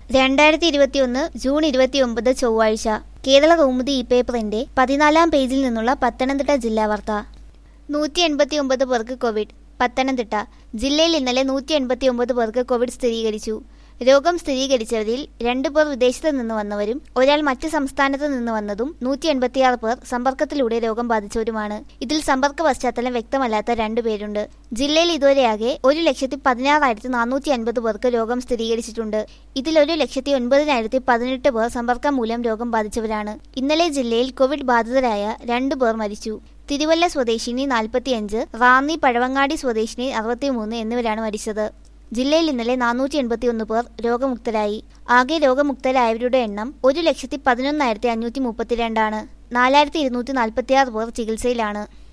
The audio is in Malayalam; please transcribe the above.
രണ്ടായിരത്തി ഇരുപത്തിയൊന്ന് ജൂൺ ഇരുപത്തിയൊമ്പത് ചൊവ്വാഴ്ച കേരള കൗമുദി ഇ പേപ്പറിന്റെ പതിനാലാം പേജിൽ നിന്നുള്ള പത്തനംതിട്ട ജില്ലാ വാർത്ത നൂറ്റി എൺപത്തിയൊമ്പത് പേർക്ക് കോവിഡ് പത്തനംതിട്ട ജില്ലയിൽ ഇന്നലെ നൂറ്റി എൺപത്തിയൊമ്പത് പേർക്ക് കോവിഡ് സ്ഥിരീകരിച്ചു രോഗം സ്ഥിരീകരിച്ചവരിൽ രണ്ട് പേർ വിദേശത്ത് നിന്ന് വന്നവരും ഒരാൾ മറ്റ് സംസ്ഥാനത്ത് നിന്ന് വന്നതും നൂറ്റി എൺപത്തിയാറ് പേർ സമ്പർക്കത്തിലൂടെ രോഗം ബാധിച്ചവരുമാണ് ഇതിൽ സമ്പർക്ക പശ്ചാത്തലം വ്യക്തമല്ലാത്ത രണ്ടു പേരുണ്ട് ജില്ലയിൽ ഇതുവരെയാകെ ഒരു ലക്ഷത്തി പതിനാറായിരത്തി നാനൂറ്റി അൻപത് പേർക്ക് രോഗം സ്ഥിരീകരിച്ചിട്ടുണ്ട് ഇതിൽ ഒരു ലക്ഷത്തി ഒൻപതിനായിരത്തി പതിനെട്ട് പേർ സമ്പർക്കം മൂലം രോഗം ബാധിച്ചവരാണ് ഇന്നലെ ജില്ലയിൽ കോവിഡ് ബാധിതരായ രണ്ടു പേർ മരിച്ചു തിരുവല്ല സ്വദേശിനി നാൽപ്പത്തിയഞ്ച് റാന്നി പഴവങ്ങാടി സ്വദേശിനി അറുപത്തിമൂന്ന് എന്നിവരാണ് മരിച്ചത് ജില്ലയിൽ ഇന്നലെ നാനൂറ്റി എൺപത്തിയൊന്ന് പേർ രോഗമുക്തരായി ആകെ രോഗമുക്തരായവരുടെ എണ്ണം ഒരു ലക്ഷത്തി പതിനൊന്നായിരത്തി അഞ്ഞൂറ്റി മുപ്പത്തിരണ്ടാണ് നാലായിരത്തി ഇരുന്നൂറ്റി നാൽപ്പത്തിയാറ് പേർ ചികിത്സയിലാണ്